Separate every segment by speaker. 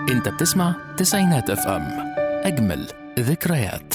Speaker 1: انت بتسمع تسعينات اف ام اجمل ذكريات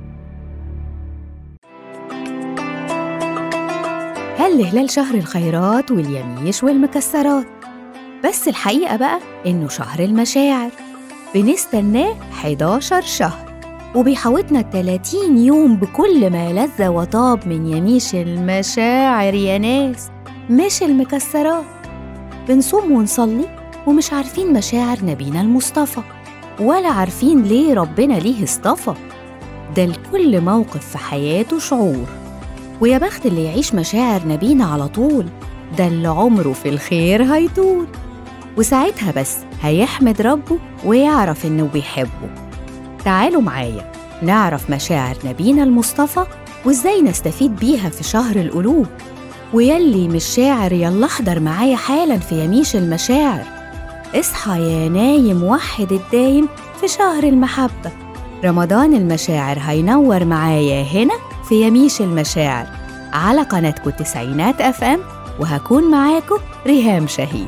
Speaker 2: هل هلال شهر الخيرات واليميش والمكسرات بس الحقيقة بقى إنه شهر المشاعر بنستناه 11 شهر وبيحوطنا 30 يوم بكل ما لذ وطاب من يميش المشاعر يا ناس مش المكسرات بنصوم ونصلي ومش عارفين مشاعر نبينا المصطفى ولا عارفين ليه ربنا ليه اصطفى ده لكل موقف في حياته شعور ويا بخت اللي يعيش مشاعر نبينا على طول ده اللي عمره في الخير هيطول وساعتها بس هيحمد ربه ويعرف إنه بيحبه تعالوا معايا نعرف مشاعر نبينا المصطفى وإزاي نستفيد بيها في شهر القلوب ويلي مش شاعر يلا احضر معايا حالا في يميش المشاعر اصحى يا نايم وحد الدايم في شهر المحبة رمضان المشاعر هينور معايا هنا في يميش المشاعر على قناتكم التسعينات اف ام وهكون معاكم ريهام شاهين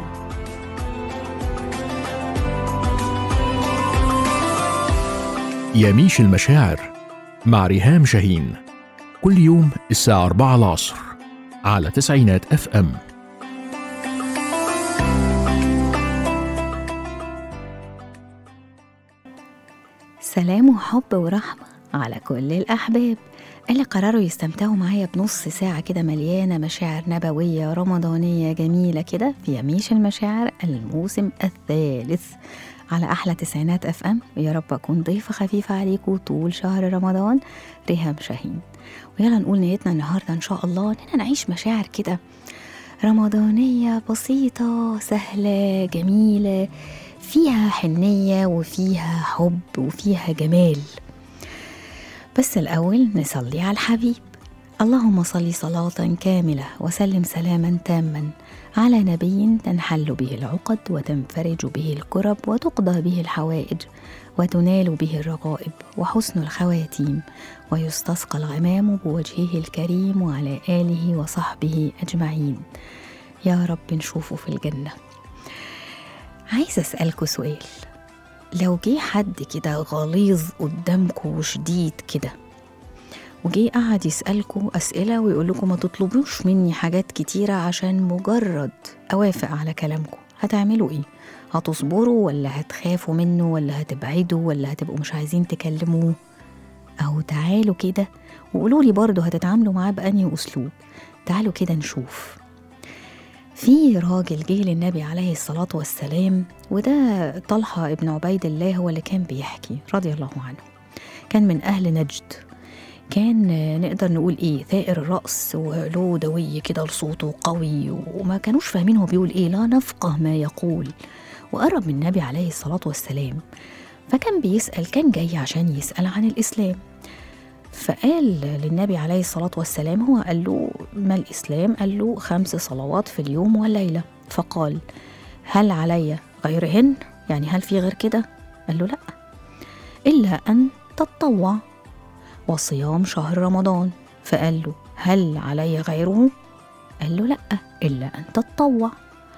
Speaker 1: يميش المشاعر مع ريهام شاهين كل يوم الساعة 4 العصر على تسعينات اف ام
Speaker 2: سلام وحب ورحمة على كل الأحباب اللي قرروا يستمتعوا معايا بنص ساعة كده مليانة مشاعر نبوية رمضانية جميلة كده في يميش المشاعر الموسم الثالث على أحلى تسعينات أف أم ويا رب أكون ضيفة خفيفة عليكم طول شهر رمضان ريهام شاهين ويلا نقول نيتنا النهاردة إن شاء الله إننا نعيش مشاعر كده رمضانية بسيطة سهلة جميلة فيها حنية وفيها حب وفيها جمال بس الأول نصلي على الحبيب اللهم صل صلاة كاملة وسلم سلاما تاما على نبي تنحل به العقد وتنفرج به الكرب وتقضى به الحوائج وتنال به الرغائب وحسن الخواتيم ويستسقى الغمام بوجهه الكريم وعلى آله وصحبه أجمعين يا رب نشوفه في الجنة عايزة أسألكوا سؤال لو جه حد كده غليظ قدامكوا وشديد كده وجه قعد يسألكوا أسئلة ويقول لكم ما تطلبوش مني حاجات كتيرة عشان مجرد أوافق على كلامكم هتعملوا إيه؟ هتصبروا ولا هتخافوا منه ولا هتبعدوا ولا هتبقوا مش عايزين تكلموه؟ أو تعالوا كده وقولوا لي برضه هتتعاملوا معاه بأنهي أسلوب تعالوا كده نشوف في راجل جه للنبي عليه الصلاة والسلام وده طلحة ابن عبيد الله هو اللي كان بيحكي رضي الله عنه كان من أهل نجد كان نقدر نقول ايه ثائر الرأس وله دوي كده لصوته قوي وما كانوش فاهمين هو بيقول ايه لا نفقه ما يقول وقرب من النبي عليه الصلاة والسلام فكان بيسأل كان جاي عشان يسأل عن الإسلام فقال للنبي عليه الصلاة والسلام هو قال له ما الإسلام قال له خمس صلوات في اليوم والليلة فقال هل علي غيرهن يعني هل في غير كده قال له لا إلا أن تتطوع وصيام شهر رمضان فقال له هل علي غيره قال له لا إلا أن تتطوع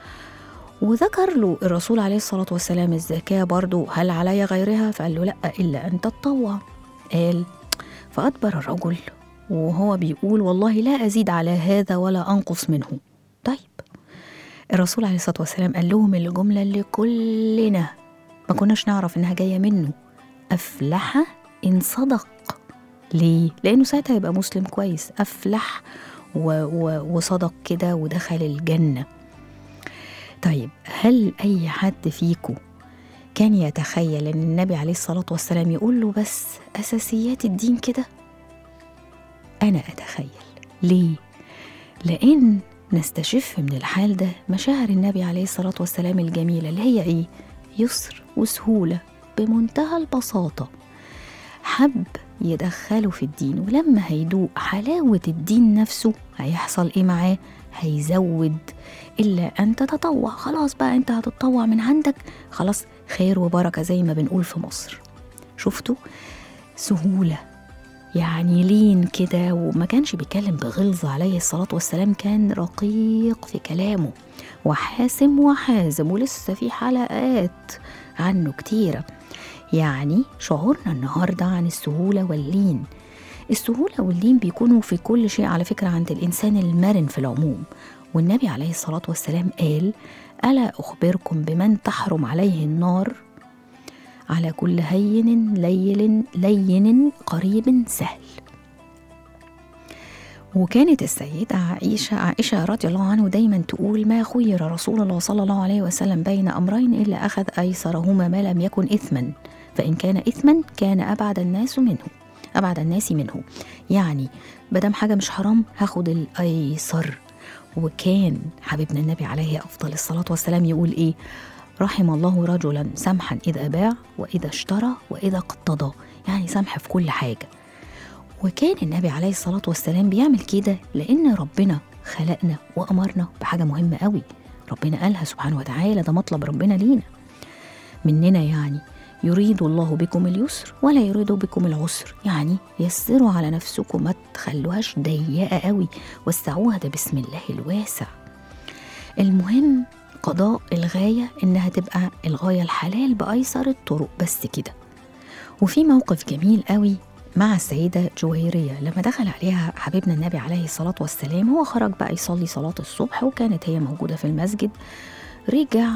Speaker 2: وذكر له الرسول عليه الصلاة والسلام الزكاة برضو هل علي غيرها فقال له لا إلا أن تتطوع قال فأدبر الرجل وهو بيقول والله لا أزيد على هذا ولا أنقص منه طيب الرسول عليه الصلاة والسلام قال لهم الجملة اللي كلنا ما كناش نعرف إنها جاية منه أفلح إن صدق ليه؟ لأنه ساعتها يبقى مسلم كويس أفلح و و وصدق كده ودخل الجنة طيب هل أي حد فيكم كان يتخيل ان النبي عليه الصلاه والسلام يقول له بس اساسيات الدين كده انا اتخيل ليه لان نستشف من الحال ده مشاعر النبي عليه الصلاه والسلام الجميله اللي هي ايه يسر وسهوله بمنتهى البساطه حب يدخله في الدين ولما هيدوق حلاوه الدين نفسه هيحصل ايه معاه هيزود الا ان تتطوع خلاص بقى انت هتتطوع من عندك خلاص خير وبركه زي ما بنقول في مصر شفتوا سهوله يعني لين كده وما كانش بيتكلم بغلظ عليه الصلاة والسلام كان رقيق في كلامه وحاسم وحازم ولسه في حلقات عنه كتيرة يعني شعورنا النهاردة عن السهولة واللين السهولة واللين بيكونوا في كل شيء على فكرة عند الإنسان المرن في العموم والنبي عليه الصلاة والسلام قال ألا أخبركم بمن تحرم عليه النار على كل هين ليل لين قريب سهل وكانت السيدة عائشة عائشة رضي الله عنه دايما تقول ما خير رسول الله صلى الله عليه وسلم بين أمرين إلا أخذ أيسرهما ما لم يكن إثما فإن كان إثما كان أبعد الناس منه أبعد الناس منه يعني مادام حاجة مش حرام هاخد الأيسر وكان حبيبنا النبي عليه أفضل الصلاة والسلام يقول إيه رحم الله رجلا سمحا إذا باع وإذا اشترى وإذا اقتضى يعني سمح في كل حاجة وكان النبي عليه الصلاة والسلام بيعمل كده لأن ربنا خلقنا وأمرنا بحاجة مهمة قوي ربنا قالها سبحانه وتعالى ده مطلب ربنا لينا مننا يعني يريد الله بكم اليسر ولا يريد بكم العسر يعني يسروا على نفسكم ما تخلوهاش ضيقة قوي وسعوها ده بسم الله الواسع المهم قضاء الغاية إنها تبقى الغاية الحلال بأيسر الطرق بس كده وفي موقف جميل قوي مع السيدة جويرية لما دخل عليها حبيبنا النبي عليه الصلاة والسلام هو خرج بقى يصلي صلاة الصبح وكانت هي موجودة في المسجد رجع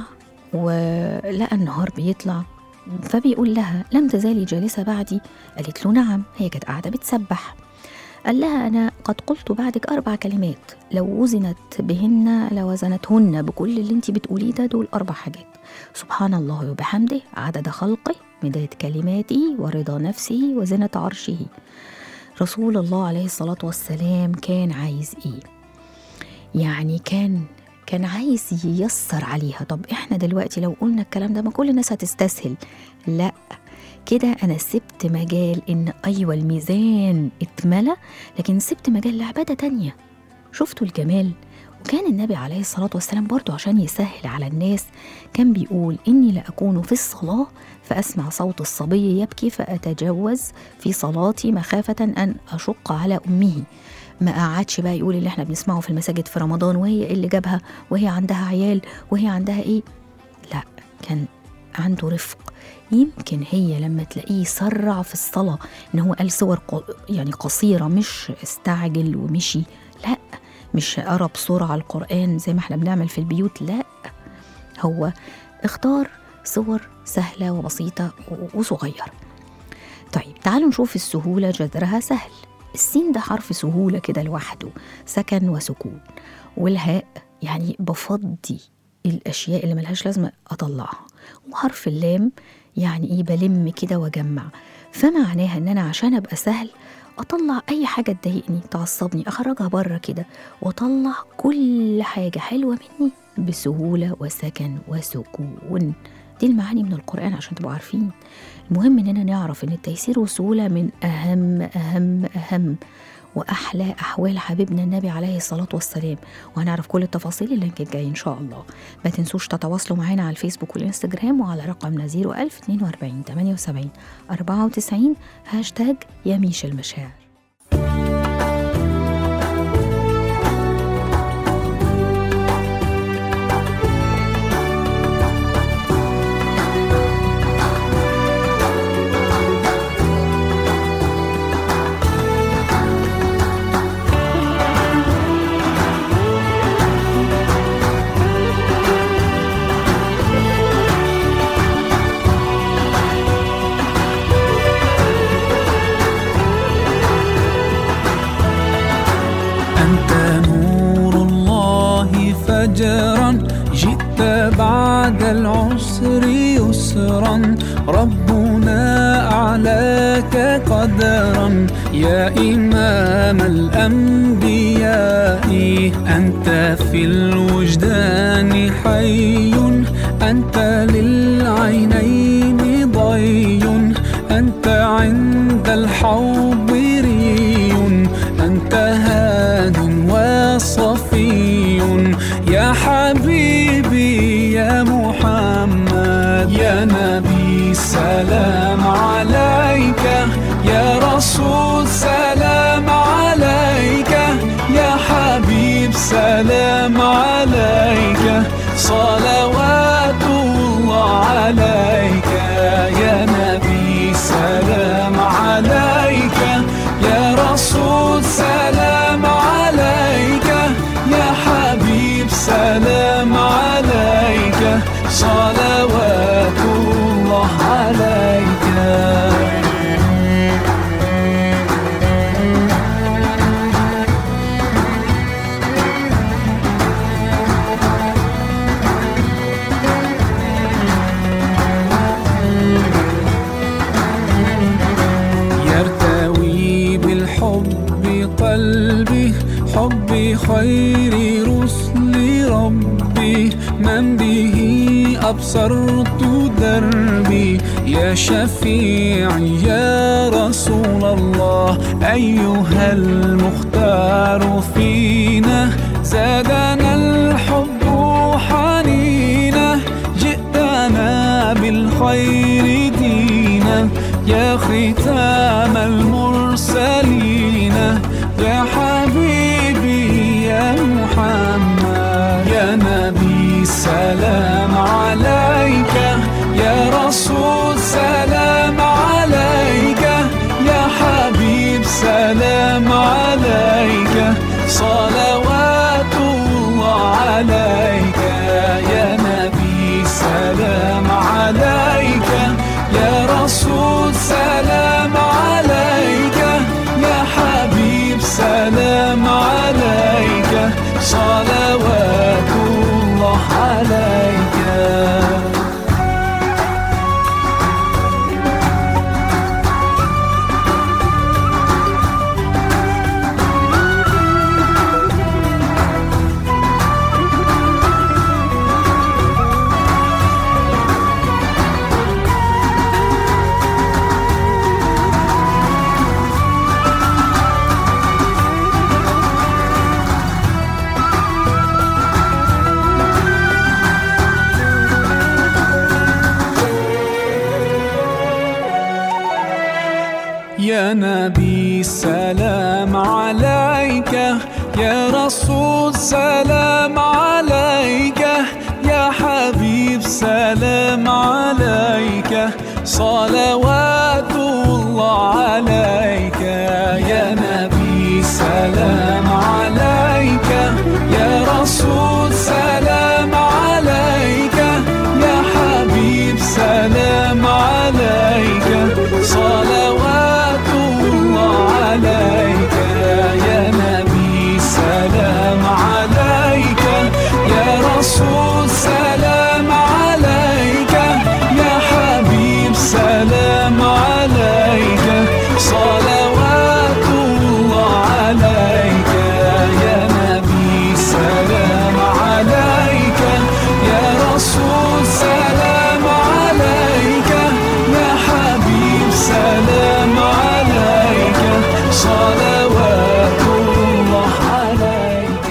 Speaker 2: ولقى النهار بيطلع فبيقول لها لم تزالي جالسة بعدي قالت له نعم هي كانت قاعدة بتسبح قال لها أنا قد قلت بعدك أربع كلمات لو وزنت بهن لوزنتهن بكل اللي انت بتقوليه ده دول أربع حاجات سبحان الله وبحمده عدد خلقه مداد كلماته ورضا نفسه وزنة عرشه رسول الله عليه الصلاة والسلام كان عايز إيه يعني كان كان عايز ييسر عليها طب احنا دلوقتي لو قلنا الكلام ده ما كل الناس هتستسهل لا كده انا سبت مجال ان ايوه الميزان اتملى لكن سبت مجال لعباده تانية شفتوا الجمال وكان النبي عليه الصلاة والسلام برضو عشان يسهل على الناس كان بيقول إني لأكون في الصلاة فأسمع صوت الصبي يبكي فأتجوز في صلاتي مخافة أن أشق على أمه ما قعدش بقى يقول اللي احنا بنسمعه في المساجد في رمضان وهي إيه اللي جابها وهي عندها عيال وهي عندها ايه لا كان عنده رفق يمكن هي لما تلاقيه سرع في الصلاة ان هو قال صور ق- يعني قصيرة مش استعجل ومشي لا مش قرا بسرعة القرآن زي ما احنا بنعمل في البيوت لا هو اختار صور سهلة وبسيطة و- وصغيرة طيب تعالوا نشوف السهولة جذرها سهل السين ده حرف سهولة كده لوحده سكن وسكون والهاء يعني بفضي الأشياء اللي ملهاش لازمة أطلعها وحرف اللام يعني إيه بلم كده وأجمع فمعناها إن أنا عشان أبقى سهل أطلع أي حاجة تضايقني تعصبني أخرجها بره كده وأطلع كل حاجة حلوة مني بسهولة وسكن وسكون دي المعاني من القرآن عشان تبقوا عارفين المهم إننا نعرف إن التيسير والسهولة من أهم أهم أهم وأحلى أحوال حبيبنا النبي عليه الصلاة والسلام وهنعرف كل التفاصيل اللينك الجاي إن شاء الله ما تنسوش تتواصلوا معانا على الفيسبوك والإنستجرام وعلى رقمنا 01000 42 78 94 هاشتاج يميش المشاعر
Speaker 3: أنت نور الله فجرا جئت بعد العسر يسرا ربنا أعلاك قدرا يا إمام الأنبياء أنت في الوجدان حي أنت للعينين ضي أنت عند الحوض ري أنت هاد وصفي يا حبيبي يا محمد يا نبي سلام عليك يا رسول سلام عليك يا حبيب سلام عليك صلوات الله عليك يا نبي سلام عليك يا رسول سلام عليك يا حبيب سلام عليك صلوات الله عليك يرتوي بالحب قلبي حب خير رسل ربي من به أبصرت دربي يا شفيعي يا رسول الله أيها المختار فينا زادنا الحب حنينا جئتنا بالخير دينا يا ختام المرسلين يا حبيبي يا محمد يا نبي سلام عليك يا رسول سلام عليك يا حبيب سلام عليك صلوات الله عليك يا نبي سلام عليك يا رسول سلام عليك يا حبيب سلام عليك صلوات الله عليك يا نبي سلام عليك يا رسول سلام عليك يا حبيب سلام عليك صلوات الله عليك يا نبي سلام عليك يا رسول سلام عليك يا حبيب سلام عليك صلوات الله عليك يا نبي سلام عليك يا رسول سلام عليك يا حبيب سلام عليك صلوات الله عليك يا نبي سلام عليك يا رسول سلام عليك يا حبيب سلام عليك صلوات الله عليك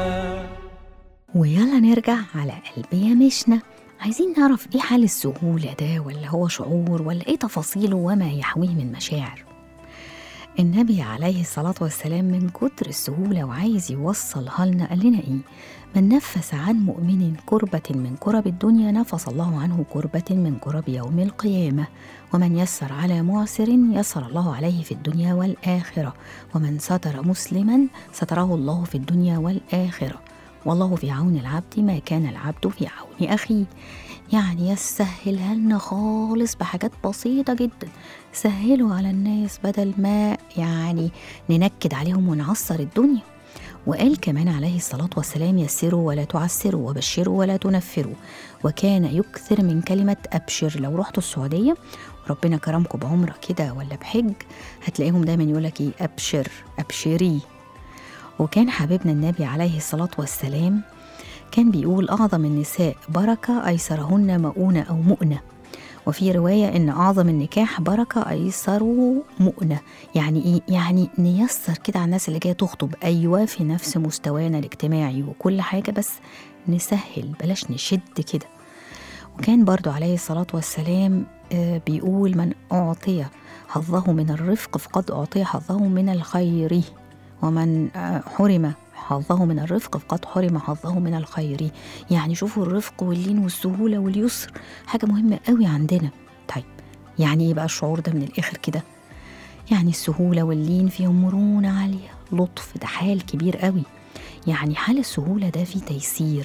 Speaker 2: ويلا نرجع على قلبي يا مشنا عايزين نعرف ايه حال السهولة ده ولا هو شعور ولا ايه تفاصيله وما يحويه من مشاعر النبي عليه الصلاة والسلام من كتر السهولة وعايز يوصلها لنا قال لنا ايه من نفس عن مؤمن كربة من كرب الدنيا نفس الله عنه كربة من كرب يوم القيامة ومن يسر على معسر يسر الله عليه في الدنيا والآخرة ومن ستر مسلما ستره الله في الدنيا والآخرة والله في عون العبد ما كان العبد في عون أخيه يعني يسهلها لنا خالص بحاجات بسيطة جدا سهلوا على الناس بدل ما يعني ننكد عليهم ونعصر الدنيا وقال كمان عليه الصلاة والسلام يسروا ولا تعسروا وبشروا ولا تنفروا وكان يكثر من كلمة أبشر لو رحتوا السعودية ربنا كرمكم بعمرة كده ولا بحج هتلاقيهم دايما يقولك ايه أبشر أبشري وكان حبيبنا النبي عليه الصلاة والسلام كان بيقول أعظم النساء بركة أيسرهن مؤونة أو مؤنة وفي رواية إن أعظم النكاح بركة أيسر مؤنة يعني إيه؟ يعني نيسر كده على الناس اللي جاية تخطب أيوة في نفس مستوانا الاجتماعي وكل حاجة بس نسهل بلاش نشد كده وكان برضو عليه الصلاة والسلام آه، بيقول من أعطي حظه من الرفق فقد أعطي حظه من الخير ومن آه، حرم حظه من الرفق فقد حرم حظه من الخير يعني شوفوا الرفق واللين والسهولة واليسر حاجة مهمة قوي عندنا طيب يعني ايه بقى الشعور ده من الآخر كده يعني السهولة واللين فيهم مرونة عالية لطف ده حال كبير قوي يعني حال السهولة ده فيه تيسير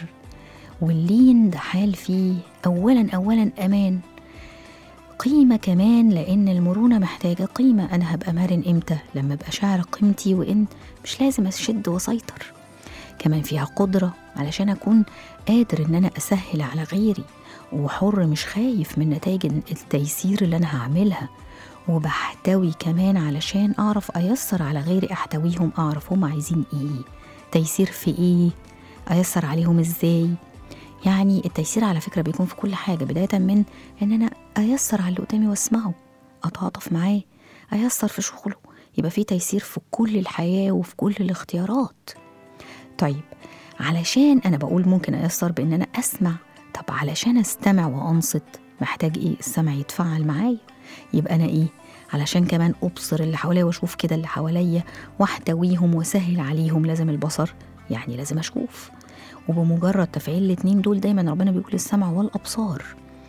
Speaker 2: واللين ده حال فيه أولا أولا أمان قيمة كمان لأن المرونة محتاجة قيمة أنا هبقى مرن إمتى لما أبقى شاعر قيمتي وإن مش لازم أشد وأسيطر كمان فيها قدرة علشان أكون قادر إن أنا أسهل على غيري وحر مش خايف من نتائج التيسير اللي أنا هعملها وبحتوي كمان علشان أعرف أيسر على غيري أحتويهم أعرف هم عايزين إيه تيسير في إيه أيسر عليهم إزاي يعني التيسير على فكرة بيكون في كل حاجة بداية من إن أنا أيسر على اللي قدامي وأسمعه أتعاطف معاه أيسر في شغله يبقى في تيسير في كل الحياة وفي كل الاختيارات طيب علشان أنا بقول ممكن أيسر بإن أنا أسمع طب علشان أستمع وأنصت محتاج إيه السمع يتفاعل معايا يبقى أنا إيه علشان كمان أبصر اللي حواليا وأشوف كده اللي حواليا وأحتويهم وأسهل عليهم لازم البصر يعني لازم أشوف وبمجرد تفعيل الاتنين دول دايما ربنا بيقول السمع والأبصار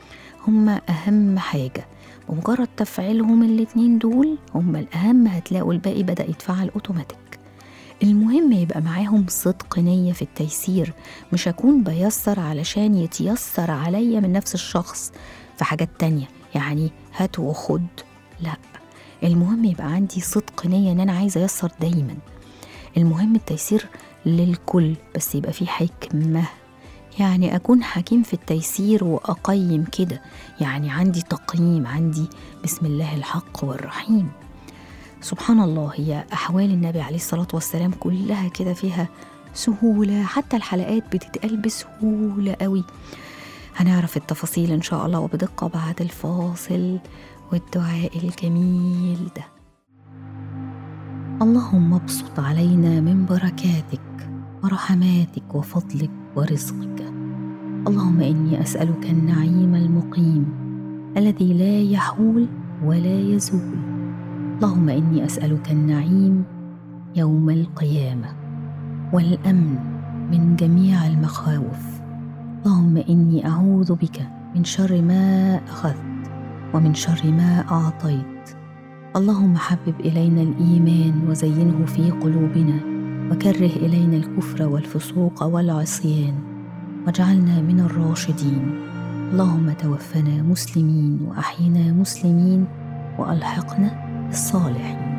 Speaker 2: هما أهم حاجة بمجرد تفعيلهم الاتنين دول هما الأهم هتلاقوا الباقي بدأ يتفعل أوتوماتيك المهم يبقى معاهم صدق نية في التيسير مش أكون بيسر علشان يتيسر عليا من نفس الشخص في حاجات تانية يعني هات وخد لا المهم يبقى عندي صدق نية إن أنا عايزة أيسر دايما المهم التيسير للكل بس يبقى فيه حكمة يعني أكون حكيم في التيسير وأقيم كده يعني عندي تقييم عندي بسم الله الحق والرحيم سبحان الله هي أحوال النبي عليه الصلاة والسلام كلها كده فيها سهولة حتى الحلقات بتتقال بسهولة قوي هنعرف التفاصيل إن شاء الله وبدقة بعد الفاصل والدعاء الجميل ده اللهم ابسط علينا من بركاتك ورحماتك وفضلك ورزقك اللهم اني اسالك النعيم المقيم الذي لا يحول ولا يزول اللهم اني اسالك النعيم يوم القيامه والامن من جميع المخاوف اللهم اني اعوذ بك من شر ما اخذت ومن شر ما اعطيت اللهم حبب الينا الايمان وزينه في قلوبنا وكره الينا الكفر والفسوق والعصيان واجعلنا من الراشدين اللهم توفنا مسلمين واحينا مسلمين والحقنا بالصالحين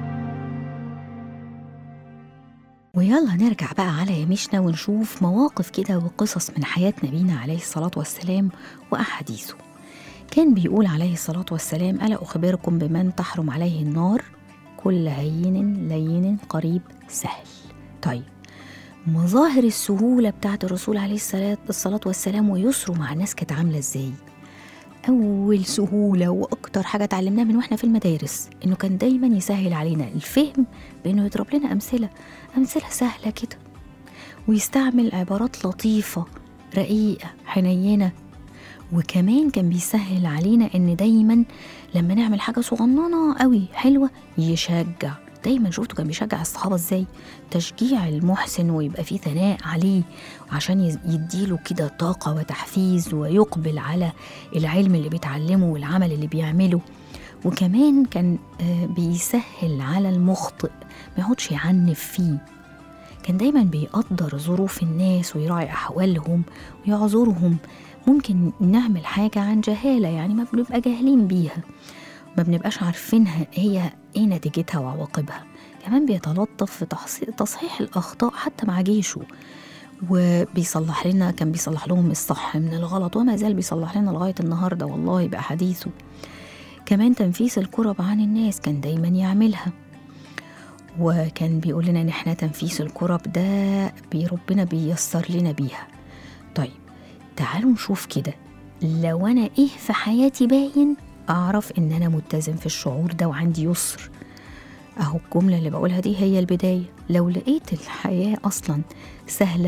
Speaker 2: ويلا نرجع بقى على يميشنا ونشوف مواقف كده وقصص من حياة نبينا عليه الصلاة والسلام وأحاديثه كان بيقول عليه الصلاة والسلام ألا أخبركم بمن تحرم عليه النار كل هين لين قريب سهل طيب مظاهر السهولة بتاعت الرسول عليه الصلاة الصلاة والسلام ويسره مع الناس كانت عاملة ازاي أول سهولة وأكتر حاجة اتعلمناها من واحنا في المدارس إنه كان دايما يسهل علينا الفهم بإنه يضرب لنا أمثلة أمثلة سهلة كده ويستعمل عبارات لطيفة رقيقة حنينة وكمان كان بيسهل علينا ان دايما لما نعمل حاجه صغننه قوي حلوه يشجع دايما شفته كان بيشجع الصحابه ازاي تشجيع المحسن ويبقى فيه ثناء عليه عشان يز- يديله كده طاقه وتحفيز ويقبل على العلم اللي بيتعلمه والعمل اللي بيعمله وكمان كان آه، بيسهل على المخطئ ما يقعدش يعنف فيه كان دايما بيقدر ظروف الناس ويراعي أحوالهم ويعذرهم ممكن نعمل حاجة عن جهالة يعني ما بنبقى جاهلين بيها ما بنبقاش عارفينها هي ايه نتيجتها وعواقبها كمان بيتلطف في تحصي- تصحيح الأخطاء حتى مع جيشه وبيصلح لنا كان بيصلح لهم الصح من الغلط وما زال بيصلح لنا لغاية النهاردة والله بأحاديثه كمان تنفيس الكرب عن الناس كان دايما يعملها وكان بيقول لنا ان احنا تنفيس الكرب ده بي ربنا بيسر لنا بيها طيب تعالوا نشوف كده لو انا ايه في حياتي باين اعرف ان انا متزن في الشعور ده وعندي يسر اهو الجملة اللي بقولها دي هي البداية لو لقيت الحياة اصلا سهلة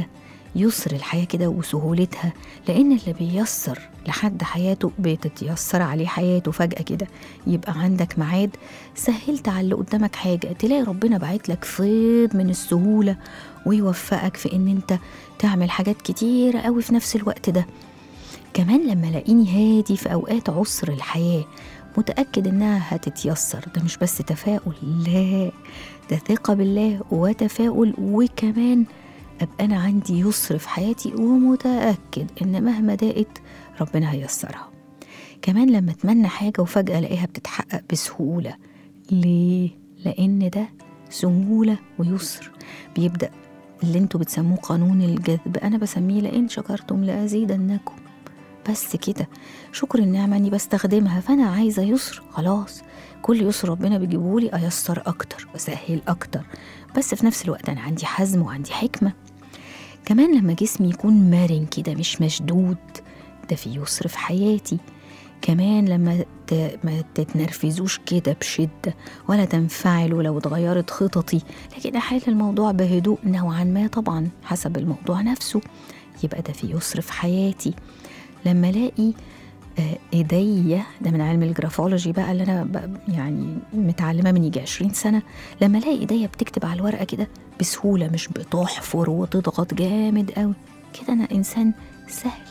Speaker 2: يسر الحياة كده وسهولتها لأن اللي بيسر لحد حياته بتتيسر عليه حياته فجأة كده يبقى عندك ميعاد سهلت على اللي قدامك حاجة تلاقي ربنا بعت لك فيض من السهولة ويوفقك في إن أنت تعمل حاجات كتيرة قوي في نفس الوقت ده كمان لما لاقيني هادي في أوقات عسر الحياة متأكد إنها هتتيسر ده مش بس تفاؤل لا ده ثقة بالله وتفاؤل وكمان أبقى أنا عندي يسر في حياتي ومتأكد إن مهما ضاقت ربنا هيسرها كمان لما أتمنى حاجة وفجأة ألاقيها بتتحقق بسهولة ليه؟ لأن ده سهولة ويسر بيبدأ اللي انتوا بتسموه قانون الجذب أنا بسميه لئن شكرتم لأزيدنكم بس كده شكر النعمة إني بستخدمها فأنا عايزة يسر خلاص كل يسر ربنا بيجيبهولي أيسر أكتر وأسهل أكتر بس في نفس الوقت أنا عندي حزم وعندي حكمة كمان لما جسمي يكون مرن كده مش مشدود ده في يسر في حياتي كمان لما ت... ما تتنرفزوش كده بشدة ولا تنفعلوا لو اتغيرت خططي لكن أحل الموضوع بهدوء نوعا ما طبعا حسب الموضوع نفسه يبقى ده في يسر في حياتي لما الاقي آه، ايديا ده من علم الجرافولوجي بقى اللي انا بقى يعني متعلمه من يجي 20 سنه لما الاقي ايديا بتكتب على الورقه كده بسهوله مش بتحفر وتضغط جامد قوي كده انا انسان سهل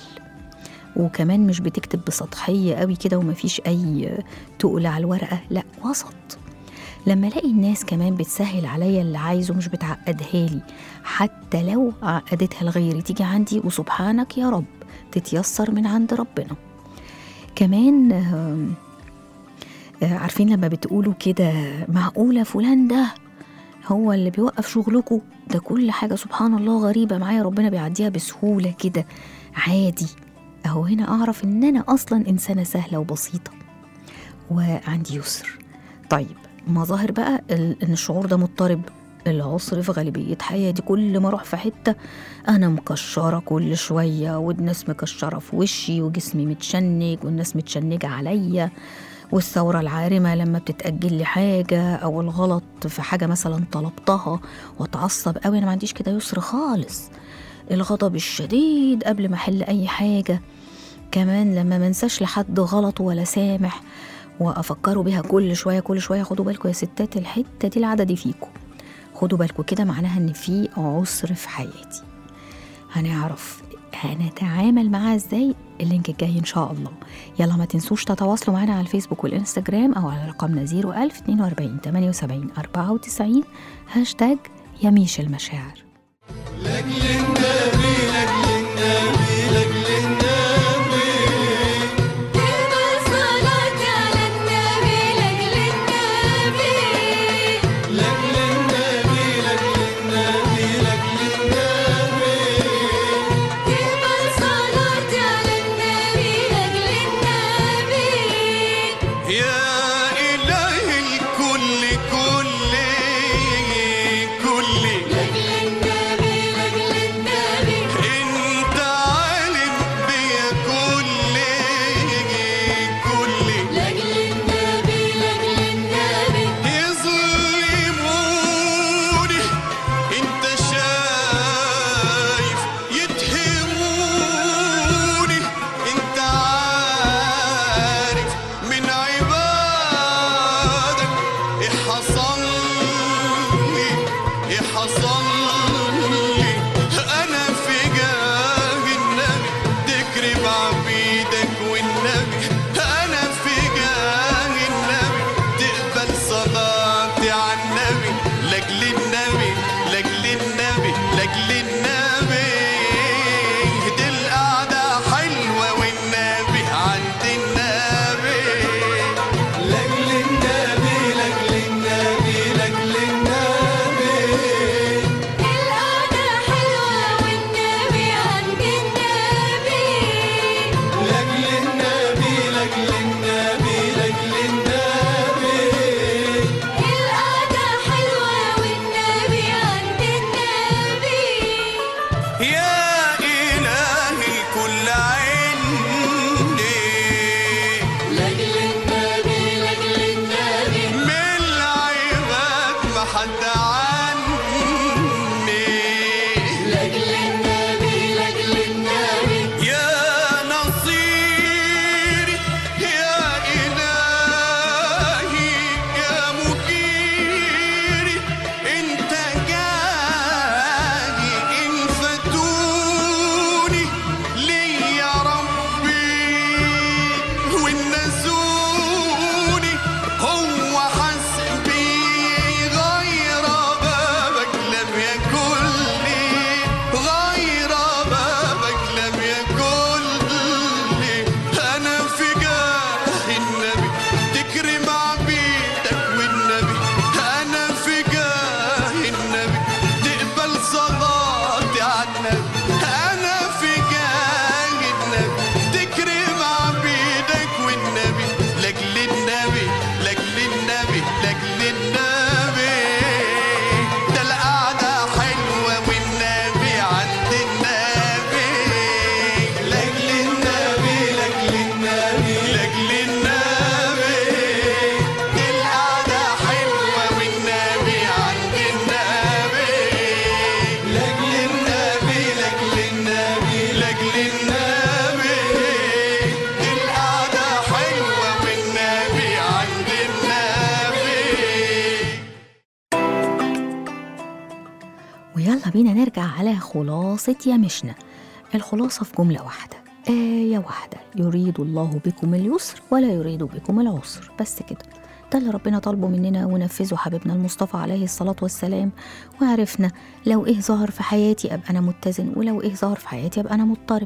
Speaker 2: وكمان مش بتكتب بسطحيه قوي كده ومفيش اي تقل على الورقه لا وسط لما الاقي الناس كمان بتسهل عليا اللي عايزه مش بتعقدها لي حتى لو عقدتها لغيري تيجي عندي وسبحانك يا رب تتيسر من عند ربنا كمان آم، آه، عارفين لما بتقولوا كده معقولة فلان ده هو اللي بيوقف شغلكوا ده كل حاجة سبحان الله غريبة معايا ربنا بيعديها بسهولة كده عادي أهو هنا أعرف إن أنا أصلا إنسانة سهلة وبسيطة وعندي يسر طيب مظاهر بقى ال- إن الشعور ده مضطرب العسر في غالبية حياتي كل ما أروح في حتة أنا مكشرة كل شوية والناس مكشرة في وشي وجسمي متشنج والناس متشنجة عليا والثورة العارمة لما بتتأجل لي حاجة أو الغلط في حاجة مثلا طلبتها وأتعصب أوي أنا ما عنديش كده يسر خالص الغضب الشديد قبل ما أحل أي حاجة كمان لما منساش لحد غلط ولا سامح وأفكروا بيها كل شوية كل شوية خدوا بالكم يا ستات الحتة دي العادة دي فيكم خدوا بالكم كده معناها إن في عسر في حياتي هنعرف هنتعامل معاه ازاي اللينك الجاي ان شاء الله يلا ما تنسوش تتواصلوا معنا على الفيسبوك والانستجرام او على رقمنا 01000 42 78 94 هاشتاج يميش المشاعر
Speaker 4: كلمة صلاة على النبي لأجل النبي كلمة صلاة على النبي لأجل النبي
Speaker 5: يا إله الكل كل كل
Speaker 4: لأجل النبي لأجل النبي
Speaker 5: انت
Speaker 2: بينا نرجع على خلاصة يمشنا الخلاصة في جملة واحدة آية واحدة يريد الله بكم اليسر ولا يريد بكم العسر بس كده ده اللي ربنا طالبه مننا ونفذه حبيبنا المصطفى عليه الصلاة والسلام وعرفنا لو ايه ظهر في حياتي ابقى انا متزن ولو ايه ظهر في حياتي ابقى انا مضطرب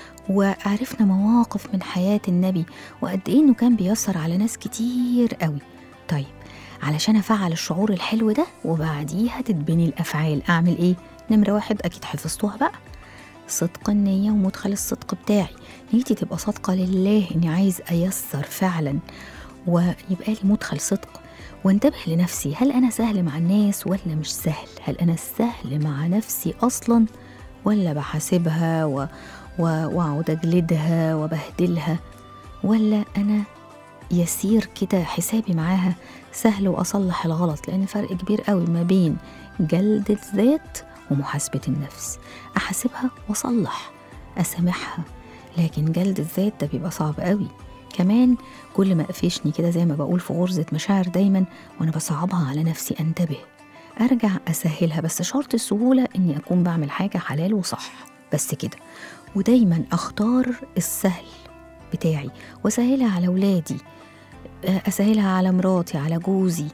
Speaker 2: وعرفنا مواقف من حياة النبي وقد ايه انه كان بيسر على ناس كتير قوي طيب علشان افعل الشعور الحلو ده وبعديها تتبني الافعال اعمل ايه نمرة واحد اكيد حفظتوها بقى صدق النية ومدخل الصدق بتاعي نيتي تبقى صادقة لله إني عايز أيسر فعلا ويبقى لي مدخل صدق وانتبه لنفسي هل أنا سهل مع الناس ولا مش سهل هل أنا سهل مع نفسي أصلا ولا بحاسبها و... و... وأقعد أجلدها وبهدلها ولا أنا يسير كده حسابي معاها سهل وأصلح الغلط لأن فرق كبير قوي ما بين جلد الذات ومحاسبة النفس أحاسبها وأصلح أسامحها لكن جلد الذات ده بيبقى صعب قوي كمان كل ما قفشني كده زي ما بقول في غرزة مشاعر دايما وأنا بصعبها على نفسي أنتبه أرجع أسهلها بس شرط السهولة إني أكون بعمل حاجة حلال وصح بس كده ودايما أختار السهل بتاعي وأسهلها على ولادي آه، أسهلها على مراتي على جوزي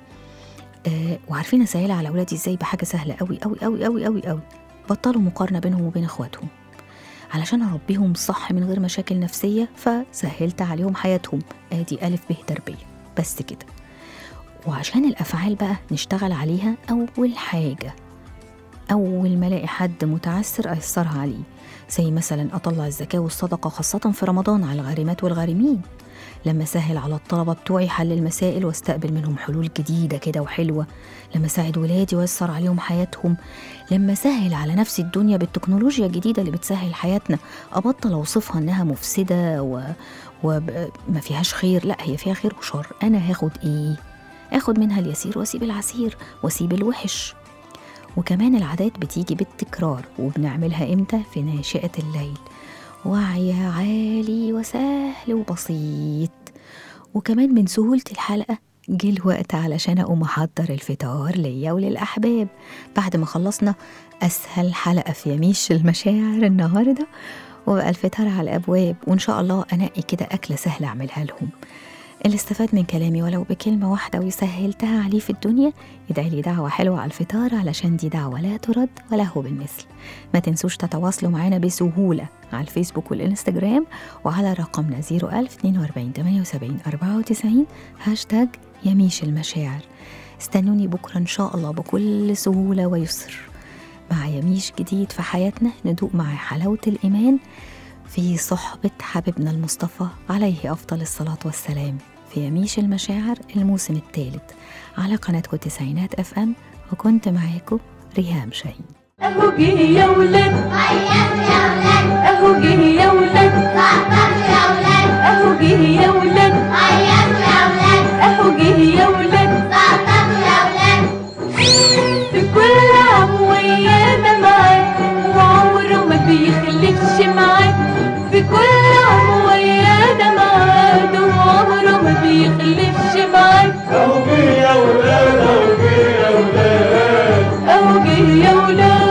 Speaker 2: آه، وعارفين اسهلها على اولادي ازاي بحاجه سهله قوي قوي قوي قوي قوي قوي بطلوا مقارنه بينهم وبين اخواتهم علشان اربيهم صح من غير مشاكل نفسيه فسهلت عليهم حياتهم ادي الف ب تربيه بس كده وعشان الافعال بقى نشتغل عليها اول حاجه اول ما الاقي حد متعسر ايسرها عليه زي مثلا اطلع الزكاه والصدقه خاصه في رمضان على الغارمات والغارمين لما سهل على الطلبة بتوعي حل المسائل واستقبل منهم حلول جديدة كده وحلوة لما ساعد ولادي ويسر عليهم حياتهم لما سهل على نفسي الدنيا بالتكنولوجيا الجديدة اللي بتسهل حياتنا أبطل أوصفها إنها مفسدة و... وما فيهاش خير لا هي فيها خير وشر أنا هاخد إيه؟ آخد منها اليسير وأسيب العسير وأسيب الوحش وكمان العادات بتيجي بالتكرار وبنعملها إمتى؟ في ناشئة الليل وعي عالي وسهل وبسيط وكمان من سهولة الحلقة جه الوقت علشان أقوم أحضر الفطار ليا وللأحباب بعد ما خلصنا أسهل حلقة في يميش المشاعر النهاردة وبقى الفطار على الأبواب وإن شاء الله أنقي كده أكلة سهلة أعملها لهم اللي استفاد من كلامي ولو بكلمة واحدة وسهلتها عليه في الدنيا يدعي لي دعوة حلوة على الفطار علشان دي دعوة لا ترد ولا هو بالمثل ما تنسوش تتواصلوا معنا بسهولة على الفيسبوك والإنستجرام وعلى رقمنا 01000 42 78 94 هاشتاج يميش المشاعر استنوني بكرة إن شاء الله بكل سهولة ويسر مع يميش جديد في حياتنا ندوق مع حلاوة الإيمان في صحبة حبيبنا المصطفى عليه أفضل الصلاة والسلام في يميش المشاعر الموسم الثالث على قناتكم تسعينات اف ام وكنت معاكم ريهام شاهين
Speaker 6: اهو جه يا ولاد اهو جه يا ولاد اهو جه يا ولاد اهو جه يا ولاد في كل عام ويانا معاه وعمره ما بيخلفش معاه في كل عام ويانا معاه وعمره ما بيخلفش معاه اهو جه يا ولاد اهو جه يا ولاد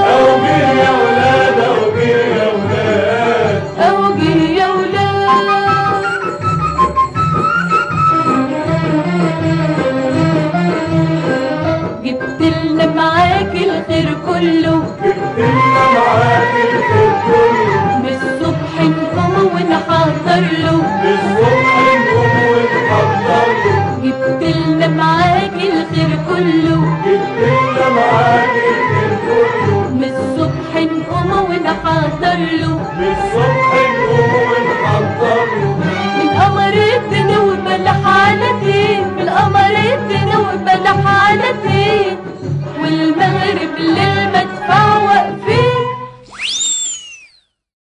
Speaker 6: جبت لنا معاك الخير كله من الصبح نقوم ونحضر له جبت لنا معاك الخير كله من الصبح نقوم ونحضر